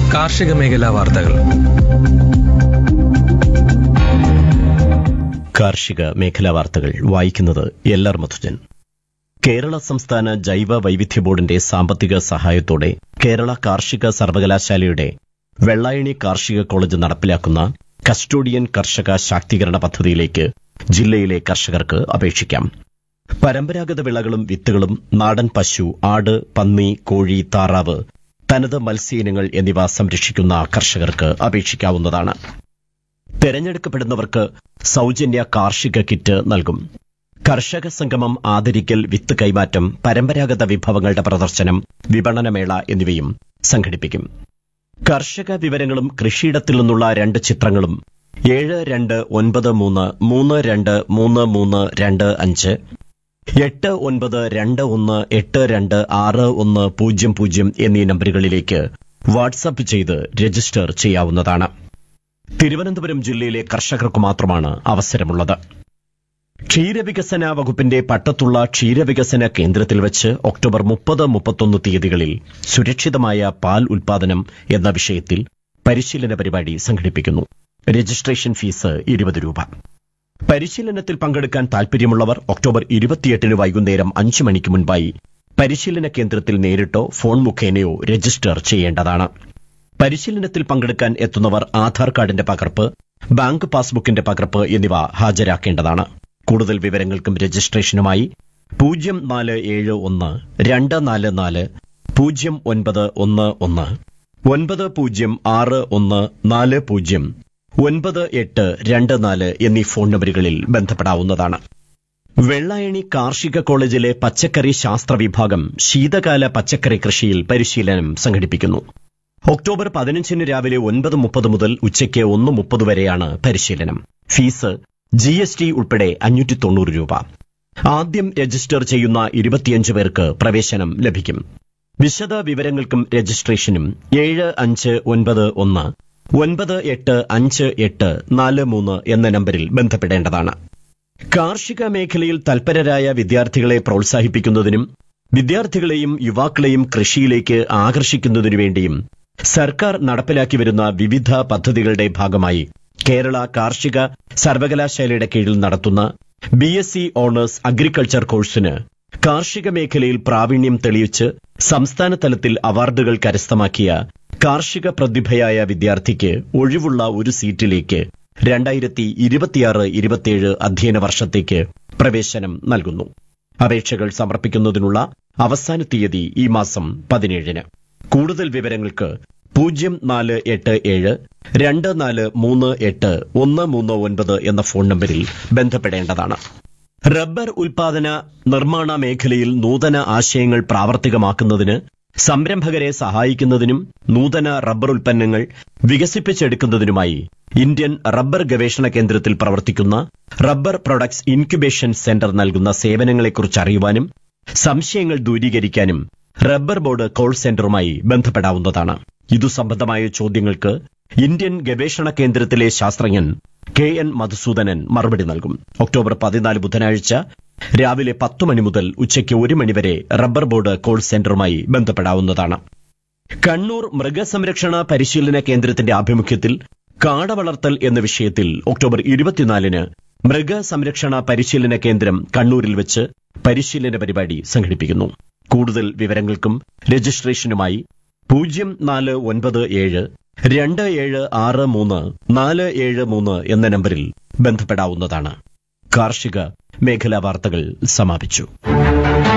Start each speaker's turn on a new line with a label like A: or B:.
A: കാർഷിക മേഖലാ വാർത്തകൾ
B: കാർഷിക മേഖലാ വാർത്തകൾ വായിക്കുന്നത് എൽ ആർ മധുജൻ കേരള സംസ്ഥാന ജൈവ വൈവിധ്യ ബോർഡിന്റെ സാമ്പത്തിക സഹായത്തോടെ കേരള കാർഷിക സർവകലാശാലയുടെ വെള്ളായണി കാർഷിക കോളേജ് നടപ്പിലാക്കുന്ന കസ്റ്റോഡിയൻ കർഷക ശാക്തീകരണ പദ്ധതിയിലേക്ക് ജില്ലയിലെ കർഷകർക്ക് അപേക്ഷിക്കാം പരമ്പരാഗത വിളകളും വിത്തുകളും നാടൻ പശു ആട് പന്നി കോഴി താറാവ് തനത് മത്സ്യ ഇനങ്ങൾ എന്നിവ സംരക്ഷിക്കുന്ന കർഷകർക്ക് അപേക്ഷിക്കാവുന്നതാണ് തെരഞ്ഞെടുക്കപ്പെടുന്നവർക്ക് സൗജന്യ കാർഷിക കിറ്റ് നൽകും കർഷക സംഗമം ആദരിക്കൽ വിത്ത് കൈമാറ്റം പരമ്പരാഗത വിഭവങ്ങളുടെ പ്രദർശനം വിപണനമേള എന്നിവയും സംഘടിപ്പിക്കും കർഷക വിവരങ്ങളും കൃഷിയിടത്തിൽ നിന്നുള്ള രണ്ട് ചിത്രങ്ങളും ഏഴ് രണ്ട് ഒൻപത് മൂന്ന് മൂന്ന് രണ്ട് മൂന്ന് മൂന്ന് രണ്ട് അഞ്ച് എട്ട് ഒൻപത് രണ്ട് ഒന്ന് എട്ട് രണ്ട് ആറ് ഒന്ന് പൂജ്യം പൂജ്യം എന്നീ നമ്പറുകളിലേക്ക് വാട്സപ്പ് ചെയ്ത് രജിസ്റ്റർ ചെയ്യാവുന്നതാണ് തിരുവനന്തപുരം ജില്ലയിലെ കർഷകർക്ക് മാത്രമാണ് അവസരമുള്ളത് ക്ഷീരവികസന വകുപ്പിന്റെ പട്ടത്തുള്ള ക്ഷീരവികസന കേന്ദ്രത്തിൽ വെച്ച് ഒക്ടോബർ മുപ്പത് മുപ്പത്തൊന്ന് തീയതികളിൽ സുരക്ഷിതമായ പാൽ ഉൽപാദനം എന്ന വിഷയത്തിൽ പരിശീലന പരിപാടി സംഘടിപ്പിക്കുന്നു രജിസ്ട്രേഷൻ ഫീസ് ഇരുപത് രൂപ പരിശീലനത്തിൽ പങ്കെടുക്കാൻ താൽപര്യമുള്ളവർ ഒക്ടോബർ ഇരുപത്തിയെട്ടിന് വൈകുന്നേരം അഞ്ച് മണിക്ക് മുൻപായി പരിശീലന കേന്ദ്രത്തിൽ നേരിട്ടോ ഫോൺ മുഖേനയോ രജിസ്റ്റർ ചെയ്യേണ്ടതാണ് പരിശീലനത്തിൽ പങ്കെടുക്കാൻ എത്തുന്നവർ ആധാർ കാർഡിന്റെ പകർപ്പ് ബാങ്ക് പാസ്ബുക്കിന്റെ പകർപ്പ് എന്നിവ ഹാജരാക്കേണ്ടതാണ് കൂടുതൽ വിവരങ്ങൾക്കും രജിസ്ട്രേഷനുമായി പൂജ്യം നാല് ഏഴ് ഒന്ന് രണ്ട് നാല് നാല് പൂജ്യം ഒൻപത് ഒന്ന് ഒന്ന് ഒൻപത് പൂജ്യം ആറ് ഒന്ന് നാല് പൂജ്യം ഒൻപത് എട്ട് രണ്ട് നാല് എന്നീ ഫോൺ നമ്പറുകളിൽ ബന്ധപ്പെടാവുന്നതാണ് വെള്ളായണി കാർഷിക കോളേജിലെ പച്ചക്കറി ശാസ്ത്ര വിഭാഗം ശീതകാല പച്ചക്കറി കൃഷിയിൽ പരിശീലനം സംഘടിപ്പിക്കുന്നു ഒക്ടോബർ പതിനഞ്ചിന് രാവിലെ ഒൻപത് മുപ്പത് മുതൽ ഉച്ചയ്ക്ക് ഒന്ന് മുപ്പത് വരെയാണ് പരിശീലനം ഫീസ് ജി എസ് ടി ഉൾപ്പെടെ അഞ്ഞൂറ്റി തൊണ്ണൂറ് രൂപ ആദ്യം രജിസ്റ്റർ ചെയ്യുന്ന ഇരുപത്തിയഞ്ച് പേർക്ക് പ്രവേശനം ലഭിക്കും വിശദ വിവരങ്ങൾക്കും രജിസ്ട്രേഷനും ഏഴ് അഞ്ച് ഒൻപത് ഒന്ന് ഒൻപത് എട്ട് അഞ്ച് എട്ട് നാല് മൂന്ന് എന്ന നമ്പറിൽ ബന്ധപ്പെടേണ്ടതാണ് കാർഷിക മേഖലയിൽ തൽപരരായ വിദ്യാർത്ഥികളെ പ്രോത്സാഹിപ്പിക്കുന്നതിനും വിദ്യാർത്ഥികളെയും യുവാക്കളെയും കൃഷിയിലേക്ക് ആകർഷിക്കുന്നതിനു വേണ്ടിയും സർക്കാർ നടപ്പിലാക്കി വരുന്ന വിവിധ പദ്ധതികളുടെ ഭാഗമായി കേരള കാർഷിക സർവകലാശാലയുടെ കീഴിൽ നടത്തുന്ന B S C honours agriculture കോഴ്സിന് കാർഷിക മേഖലയിൽ പ്രാവീണ്യം തെളിയിച്ച് സംസ്ഥാന തലത്തിൽ അവാർഡുകൾ കരസ്ഥമാക്കിയ കാർഷിക പ്രതിഭയായ വിദ്യാർത്ഥിക്ക് ഒഴിവുള്ള ഒരു സീറ്റിലേക്ക് രണ്ടായിരത്തി ഇരുപത്തിയാറ് ഇരുപത്തിയേഴ് അധ്യയന വർഷത്തേക്ക് പ്രവേശനം നൽകുന്നു അപേക്ഷകൾ സമർപ്പിക്കുന്നതിനുള്ള അവസാന തീയതി ഈ മാസം പതിനേഴിന് കൂടുതൽ വിവരങ്ങൾക്ക് പൂജ്യം നാല് എട്ട് ഏഴ് രണ്ട് നാല് മൂന്ന് എട്ട് ഒന്ന് മൂന്ന് ഒൻപത് എന്ന ഫോൺ നമ്പറിൽ ബന്ധപ്പെടേണ്ടതാണ് റബ്ബർ ഉൽപാദന നിർമ്മാണ മേഖലയിൽ നൂതന ആശയങ്ങൾ പ്രാവർത്തികമാക്കുന്നതിന് സംരംഭകരെ സഹായിക്കുന്നതിനും നൂതന റബ്ബർ ഉൽപ്പന്നങ്ങൾ വികസിപ്പിച്ചെടുക്കുന്നതിനുമായി ഇന്ത്യൻ റബ്ബർ ഗവേഷണ കേന്ദ്രത്തിൽ പ്രവർത്തിക്കുന്ന റബ്ബർ പ്രൊഡക്ട്സ് ഇൻക്യുബേഷൻ സെന്റർ നൽകുന്ന സേവനങ്ങളെക്കുറിച്ച് അറിയുവാനും സംശയങ്ങൾ ദൂരീകരിക്കാനും റബ്ബർ ബോർഡ് കോൾ സെന്ററുമായി ബന്ധപ്പെടാവുന്നതാണ് ഇതു സംബന്ധമായ ചോദ്യങ്ങൾക്ക് ഇന്ത്യൻ ഗവേഷണ കേന്ദ്രത്തിലെ ശാസ്ത്രജ്ഞൻ കെ എൻ മധുസൂദനൻ മറുപടി നൽകും ഒക്ടോബർ പതിനാല് ബുധനാഴ്ച രാവിലെ പത്ത് മണി മുതൽ ഉച്ചയ്ക്ക് ഒരു മണിവരെ റബ്ബർ ബോർഡ് കോൾ സെന്ററുമായി ബന്ധപ്പെടാവുന്നതാണ് കണ്ണൂർ മൃഗസംരക്ഷണ പരിശീലന കേന്ദ്രത്തിന്റെ ആഭിമുഖ്യത്തിൽ കാട വളർത്തൽ എന്ന വിഷയത്തിൽ ഒക്ടോബർ ഇരുപത്തിനാലിന് മൃഗസംരക്ഷണ പരിശീലന കേന്ദ്രം കണ്ണൂരിൽ വെച്ച് പരിശീലന പരിപാടി സംഘടിപ്പിക്കുന്നു കൂടുതൽ വിവരങ്ങൾക്കും രജിസ്ട്രേഷനുമായി പൂജ്യം നാല് ഒൻപത് ഏഴ് രണ്ട് ഏഴ് ആറ് മൂന്ന് നാല് ഏഴ് മൂന്ന് എന്ന നമ്പറിൽ ബന്ധപ്പെടാവുന്നതാണ് കാർഷിക മേഖലാ വാർത്തകൾ സമാപിച്ചു